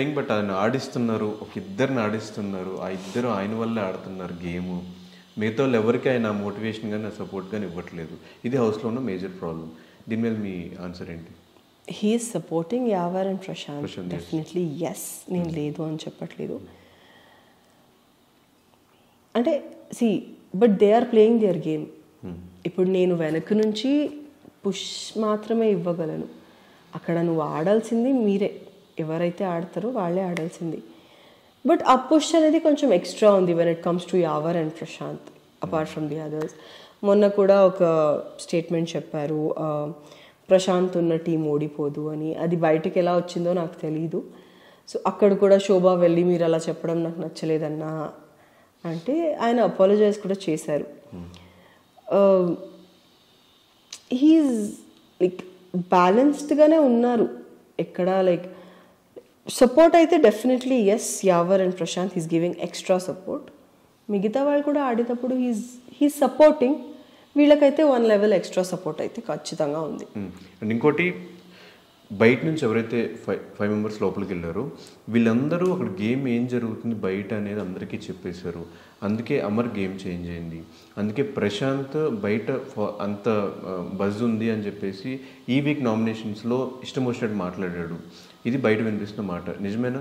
But ఆయన ఆడిస్తున్నారు ఒక ఇద్దరిని ఆడిస్తున్నారు ఆ ఇద్దరు ఆయన వల్లే ఆడుతున్నారు గేమ్ మిగతా వాళ్ళు ఎవరికి ఆయన మోటివేషన్ కానీ సపోర్ట్ కానీ ఇవ్వట్లేదు ఇది హౌస్లో ఉన్న మేజర్ ప్రాబ్లం దీని మీద మీ ఆన్సర్ ఏంటి he is supporting Yawar and Prashanth Prashanth, yes. Definitely yes నేను లేదు అని చెప్పట్లేదు అంటే see but they are playing their game ఇప్పుడు నేను వెనక నుంచి పుష్ మాత్రమే ఇవ్వగలను అక్కడ నువ్వు ఆడాల్సింది మీరే ఎవరైతే ఆడతారో వాళ్ళే ఆడాల్సింది బట్ ఆ పుష్ అనేది కొంచెం ఎక్స్ట్రా ఉంది when it comes to Yawar and Prashanth apart from the others మొన్న కూడా ఒక స్టేట్మెంట్ చెప్పారు ఆ, ప్రశాంత్ ఉన్న టీం ఓడిపోదు అని అది బయటకు ఎలా వచ్చిందో నాకు తెలియదు సో అక్కడ కూడా శోభ వెళ్ళి మీరు అలా చెప్పడం నాకు నచ్చలేదన్నా అంటే ఆయన అపాలజైజ్ కూడా చేశారు హీఈస్ లైక్ బ్యాలెన్స్డ్గానే ఉన్నారు ఎక్కడ లైక్ సపోర్ట్ అయితే definitely yes Yawar and Prashanth is giving extra support మిగతా వాళ్ళు కూడా ఆడేటప్పుడు హీస్ హీస్ సపోర్టింగ్ వీళ్ళకైతే వన్ లెవెల్ ఎక్స్ట్రా సపోర్ట్ అయితే ఖచ్చితంగా ఉంది అండ్ ఇంకోటి బయట నుంచి ఎవరైతే ఫైవ్ ఫైవ్ మెంబర్స్ లోపలికి వెళ్ళారో వీళ్ళందరూ అక్కడ గేమ్ ఏం జరుగుతుంది బయట అనేది అందరికీ చెప్పేశారు అందుకే అమర్ గేమ్ చేంజ్ అయింది అందుకే ప్రశాంత్ బయట ఫ- అంత బజ్ ఉంది అని చెప్పేసి ఈ వీక్ నామినేషన్స్లో ఇష్టం వచ్చినట్టు మాట్లాడాడు ఇది బయట వినిపిస్తున్న మాట నిజమేనా